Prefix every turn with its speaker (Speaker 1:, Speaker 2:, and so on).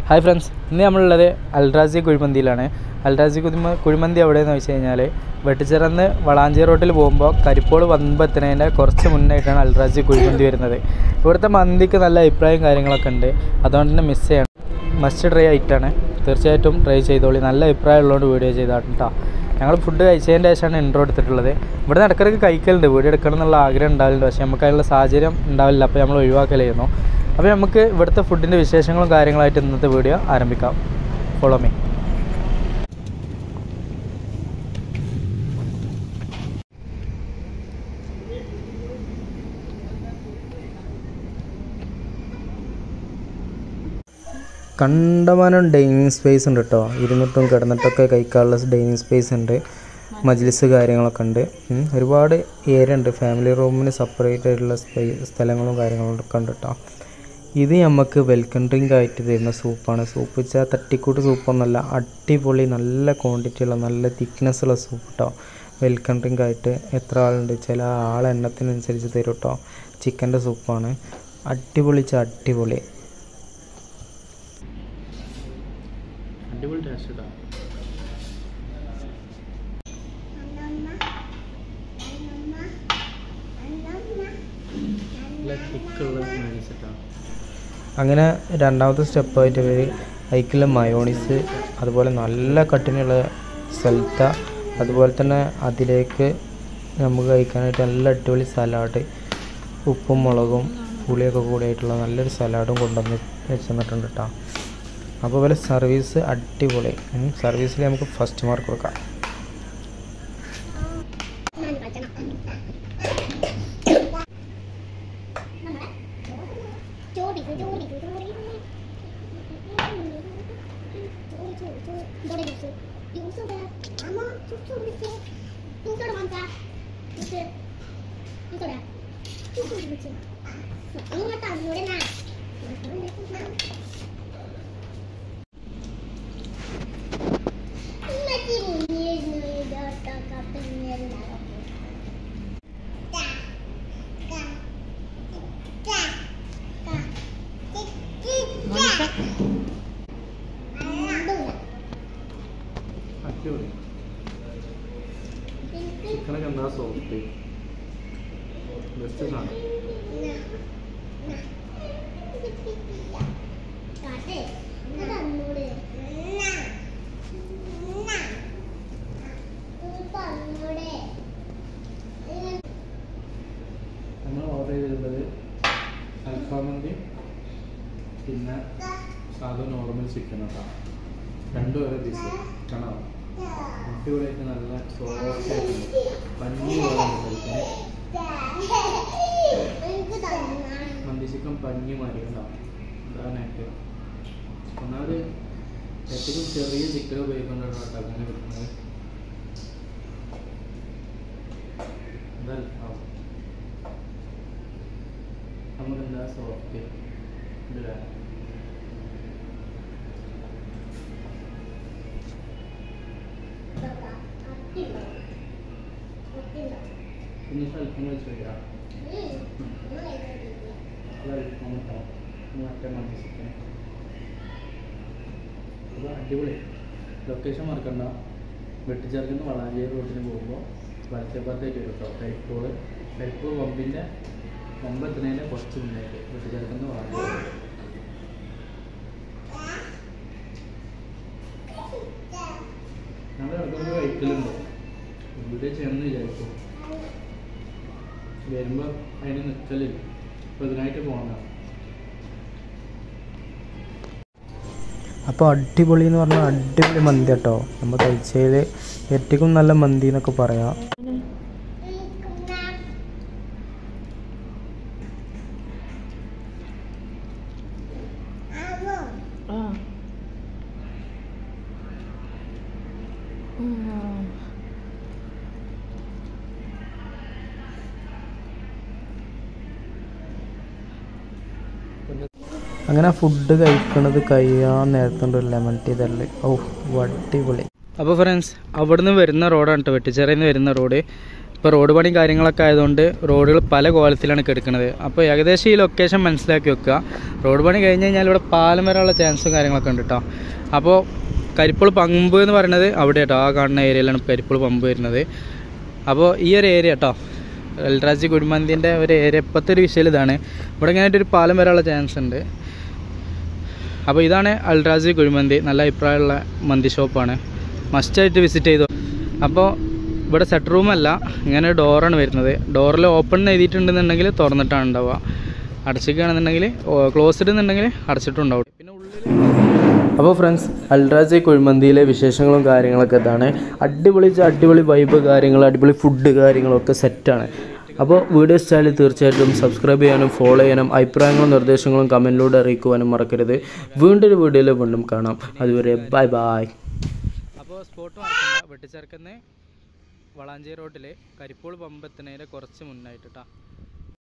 Speaker 1: Hi friends ഇന്ന് നമ്മളുള്ളത് അൽറാസി കുഴിമന്തിയിലാണ് അൽറാസി കുഴിമ കുഴിമന്തി എവിടെയെന്ന് വെച്ച് കഴിഞ്ഞാൽ വെട്ടിച്ചിറന്ന് വളാഞ്ചേരി റോട്ടിൽ പോകുമ്പോൾ കരിപ്പോട് വമ്പ് എത്തുന്നതിൻ്റെ കുറച്ച് മുന്നായിട്ടാണ് അൽറാസി കുഴിമന്തി വരുന്നത് ഇവിടുത്തെ മന്തിക്ക് നല്ല അഭിപ്രായം കാര്യങ്ങളൊക്കെ ഉണ്ട് അതുകൊണ്ട് തന്നെ മിസ് ചെയ്യണം മസ്റ്റ് ട്രൈ ആയിട്ടാണ് തീർച്ചയായിട്ടും ട്രൈ ചെയ്തോളി നല്ല അഭിപ്രായം ഉള്ളതുകൊണ്ട് വീഡിയോ ചെയ്താണ് കേട്ടോ ഞങ്ങൾ ഫുഡ് കഴിച്ചതിൻ്റെ ശേഷമാണ് ഇൻട്രോ എടുത്തിട്ടുള്ളത് ഇവിടെ ഇടയ്ക്കിടയ്ക്ക് കഴിക്കലുണ്ട് വീഡിയോ എടുക്കണം എന്നുള്ള ആഗ്രഹം ഉണ്ടാവലുണ്ട് പക്ഷേ നമുക്ക് അതിനുള്ള സാഹചര്യം ഉണ്ടാവില്ല അപ്പോൾ നമ്മൾ ഒഴിവാക്കലായിരുന്നു അപ്പോൾ നമുക്ക് ഇവിടുത്തെ ഫുഡിൻ്റെ വിശേഷങ്ങളും കാര്യങ്ങളായിട്ട് ഇന്നത്തെ വീഡിയോ ആരംഭിക്കാം ഫോളോ മീ കണ്ടമാനം ഡൈനിങ് സ്പേസ് ഉണ്ട് കേട്ടോ ഇരുന്നിട്ടും കിടന്നിട്ടൊക്കെ കഴിക്കാനുള്ള ഡൈനിങ് സ്പേസ് ഉണ്ട് മജ്ലിസ് കാര്യങ്ങളൊക്കെ ഉണ്ട് ഉം. ഒരുപാട് ഏരിയ ഉണ്ട് ഫാമിലി റൂമിന് സെപ്പറേറ്റ് ആയിട്ടുള്ള സ്പേ സ്ഥലങ്ങളും കാര്യങ്ങളും ഒക്കെ ഉണ്ട് കേട്ടോ ഇത് നമുക്ക് വെൽക്കം ഡ്രിങ്ക് ആയിട്ട് തരുന്ന സൂപ്പാണ് സൂപ്പ് വെച്ചാൽ തട്ടിക്കൂട്ട് സൂപ്പൊന്നുമല്ല അടിപൊളി നല്ല ക്വാണ്ടിറ്റി ഉള്ള നല്ല തിക്നെസ് ഉള്ള സൂപ്പ് കേട്ടോ വെൽക്കം ഡ്രിങ്ക് ആയിട്ട് എത്ര ആളുണ്ട് ചില ആളെ എണ്ണത്തിനനുസരിച്ച് തരും കേട്ടോ ചിക്കൻ്റെ സൂപ്പാണ് അടിപൊളിച്ച അടിപൊളി അടിപൊളി ടേസ്റ്റ് കേട്ടോ അങ്ങനെ രണ്ടാമത്തെ സ്റ്റെപ്പായിട്ട് ഇവർ അതിക്കുള്ള മയോണീസ് അതുപോലെ നല്ല കട്ടിനുള്ള സൽത്ത അതുപോലെ തന്നെ അതിലേക്ക് നമുക്ക് കഴിക്കാനായിട്ട് നല്ല അടിപൊളി സലാഡ് ഉപ്പും മുളകും പുളിയൊക്കെ കൂടിയായിട്ടുള്ള നല്ലൊരു സലാഡും കൊണ്ടുവന്ന് വെച്ച് തന്നിട്ടുണ്ട് കേട്ടോ അപ്പോൾ പോലെ സർവീസ് അടിപൊളി സർവീസിൽ നമുക്ക് ഫസ്റ്റ് മാർക്ക് കൊടുക്കാം അടിപൊളി ചിക്കനൊക്കെ എന്താ സോഫ്റ്റ് ബെസ്റ്റ് സാധനം നമ്മൾ ഓർഡർ ചെയ്തിട്ടുള്ളത് അൽഫാം മന്തി പിന്നെ സാധാ നോർമൽ ചിക്കൻ കേട്ടോ രണ്ടും ഓരോ പീസ് കാണാം അടിപൊളിയായിട്ട് നല്ല സോഫ്റ്റ് ആയിട്ടുണ്ട് പഞ്ഞി പോലെ ഉണ്ട് കഴിക്കാൻ മന്തി ചിക്കൻ പഞ്ഞി മാറി ഉണ്ടാവും അതാനായിട്ട് ഒന്നാമത് ഏറ്റവും ചെറിയ ചിക്കൻ ഉപയോഗിക്കൊണ്ടാണ് കേട്ടോ അങ്ങനെ കിട്ടുന്നത് ഇത് അൽഫാം നമുക്കെന്താ സോഫ്റ്റ് ഇതിലാ ഇനി അൽഫാം വെച്ച് വരാം അത് അൽഫാം കേട്ടോ മറ്റേ മന്തി ചിക്കൻ അത് അടിപൊളി ലൊക്കേഷൻ മറക്കണ്ട വെട്ടിച്ചേർക്കുന്ന വളാഞ്ചേരി റോഡിന് പോകുമ്പോൾ വലത്തെ ഭാഗത്തേക്ക് വരും കേട്ടോ കരിപ്പൂർ കരിപ്പൂർ വമ്പിൻ്റെ വമ്പെത്തുന്നതിൻ്റെ കുറച്ച് മുന്നേക്ക് വെട്ടിച്ചേർക്കുന്ന വളാഞ്ചേരി road. ഞങ്ങൾ ഇടയ്ക്കൊക്കെ കഴിക്കലുണ്ട് വീഡിയോ ചെയ്യണമെന്ന് വിചാരിക്കും വരുമ്പോൾ അതിന് നിൽക്കലില്ല അപ്പോൾ ഇതിനായിട്ട് പോകണം അപ്പോൾ അടിപൊളി എന്ന് പറഞ്ഞാൽ അടിപൊളി മന്തി കേട്ടോ നമ്മൾ കഴിച്ചതിൽ ഏറ്റവും നല്ല മന്തി എന്നൊക്കെ പറയാം അങ്ങനെ ഫുഡ് കഴിക്കണത് കഴിയാൻ നേരത്തുണ്ട് ഒരു ലെമൺ ടീ തരല് ഓ അടിപൊളി അപ്പോൾ ഫ്രണ്ട്സ് അവിടുന്ന് വരുന്ന റോഡാണ് കേട്ടോ വെട്ടിച്ചിറയിൽ നിന്ന് വരുന്ന റോഡ് ഇപ്പോൾ റോഡ് പണി കാര്യങ്ങളൊക്കെ ആയതുകൊണ്ട് റോഡുകൾ പല കോലത്തിലാണ് കിടക്കുന്നത് അപ്പോൾ ഏകദേശം ഈ ലൊക്കേഷൻ മനസ്സിലാക്കി വെക്കുക റോഡ് പണി കഴിഞ്ഞ് കഴിഞ്ഞാൽ ഇവിടെ പാലം വരാനുള്ള ചാൻസും കാര്യങ്ങളൊക്കെ ഉണ്ട് കേട്ടോ അപ്പോൾ കരിപ്പോൾ പമ്പ് എന്ന് പറയുന്നത് അവിടെ കേട്ടോ ആ കാണുന്ന ഏരിയയിലാണ് കരിപ്പോൾ പമ്പ് വരുന്നത് അപ്പോൾ ഈ ഒരു ഏരിയ കേട്ടോ എൽറാജി കുഴിമന്തിൻ്റെ ഒരു ഏരിയ ഇപ്പോഴത്തെ ഒരു വിഷയം ഇതാണ് ഇവിടെ ഇങ്ങനെ ഒരു പാലം വരാനുള്ള ചാൻസ് ഉണ്ട് അപ്പോൾ ഇതാണ് അൽറാജി കുഴിമന്തി നല്ല അഭിപ്രായമുള്ള മന്തി ഷോപ്പാണ് മസ്റ്റായിട്ട് വിസിറ്റ് ചെയ്തു അപ്പോൾ ഇവിടെ സെറ്റ് റൂമല്ല ഇങ്ങനെ ഡോറാണ് വരുന്നത് ഡോറിൽ ഓപ്പൺ എഴുതിയിട്ടുണ്ടെന്നുണ്ടെങ്കിൽ തുറന്നിട്ടാണ് ഉണ്ടാവുക അടച്ചിരിക്കുകയാണെന്നുണ്ടെങ്കിൽ ക്ലോസ്ഡ് എന്നുണ്ടെങ്കിൽ അടച്ചിട്ടുണ്ടാവും പിന്നെ ഉള്ളിൽ അപ്പോൾ ഫ്രണ്ട്സ് അൽറാജി കുഴിമന്തിയിലെ വിശേഷങ്ങളും കാര്യങ്ങളൊക്കെ ഇതാണ് അടിപൊളി ച- അടിപൊളി വൈബ് കാര്യങ്ങൾ അടിപൊളി ഫുഡ് കാര്യങ്ങളൊക്കെ സെറ്റാണ് അപ്പോൾ വീഡിയോ സ്റ്റൈലിൽ തീർച്ചയായിട്ടും സബ്സ്ക്രൈബ് ചെയ്യാനും ഫോളോ ചെയ്യാനും അഭിപ്രായങ്ങളും നിർദ്ദേശങ്ങളും കമൻറ്റിലൂടെ അറിയിക്കുവാനും മറക്കരുത് വീണ്ടും ഒരു വീഡിയോയിൽ വീണ്ടും കാണാം അതുവരെ ബൈ ബൈ അപ്പോൾ സ്പോട്ട് മറക്കണ്ട വെട്ടിച്ചേർക്കുന്ന വളാഞ്ചേരി റോട്ടിൽ കരിപ്പോൾ പമ്പ് എത്തുന്നതിൻ്റെ കുറച്ച് മുന്നായിട്ട് കേട്ടോ